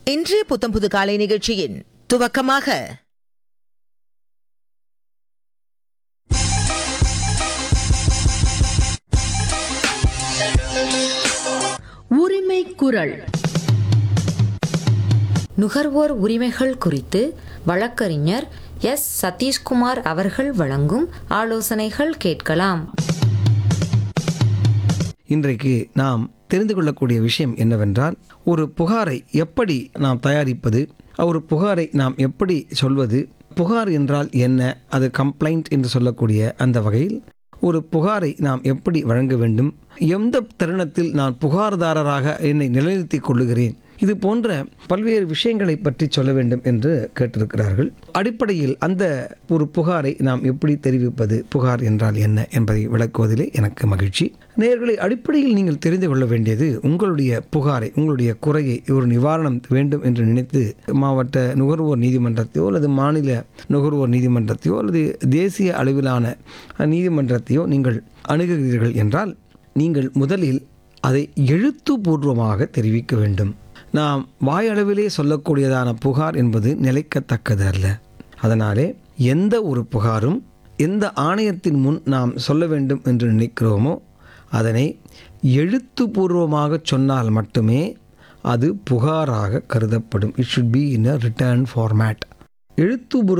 இன்றைய புத்தம்புது காலை நிகழ்ச்சியின் துவக்கமாக உரிமை குரல் நுகர்வோர் உரிமைகள் குறித்து வழக்கறிஞர் எஸ் சதீஷ்குமார் அவர்கள் வழங்கும் ஆலோசனைகள் கேட்கலாம் இன்றைக்கு நாம் தெரிந்து கொள்ளக்கூடிய விஷயம் என்னவென்றால் ஒரு புகாரை எப்படி நாம் தயாரிப்பது ஒரு புகாரை நாம் எப்படி சொல்வது புகார் என்றால் என்ன அது கம்ப்ளைண்ட் என்று சொல்லக்கூடிய அந்த வகையில் ஒரு புகாரை நாம் எப்படி வழங்க வேண்டும் எந்த தருணத்தில் நான் புகார்தாரராக என்னை நிலைநிறுத்திக் கொள்ளுகிறேன் இது போன்ற பல்வேறு விஷயங்களை பற்றி சொல்ல வேண்டும் என்று கேட்டிருக்கிறார்கள் அடிப்படையில் அந்த ஒரு புகாரை நாம் எப்படி தெரிவிப்பது புகார் என்றால் என்ன என்பதை விளக்குவதிலே எனக்கு மகிழ்ச்சி நேர்களை அடிப்படையில் நீங்கள் தெரிந்து கொள்ள வேண்டியது உங்களுடைய புகாரை உங்களுடைய குறையை ஒரு நிவாரணம் வேண்டும் என்று நினைத்து மாவட்ட நுகர்வோர் நீதிமன்றத்தையோ அல்லது மாநில நுகர்வோர் நீதிமன்றத்தையோ அல்லது தேசிய அளவிலான நீதிமன்றத்தையோ நீங்கள் அணுகுகிறீர்கள் என்றால் நீங்கள் முதலில் அதை எழுத்துப்பூர்வமாக தெரிவிக்க வேண்டும் நாம் வாயளவிலே சொல்லக்கூடியதான புகார் என்பது நிலைக்கத்தக்கது அல்ல அதனாலே எந்த ஒரு புகாரும் எந்த ஆணையத்தின் முன் நாம் சொல்ல வேண்டும் என்று நினைக்கிறோமோ அதனை எழுத்துப்பூர்வமாக சொன்னால் மட்டுமே அது புகாராக கருதப்படும் it should be in a written format எழுத்துப்பூர்வ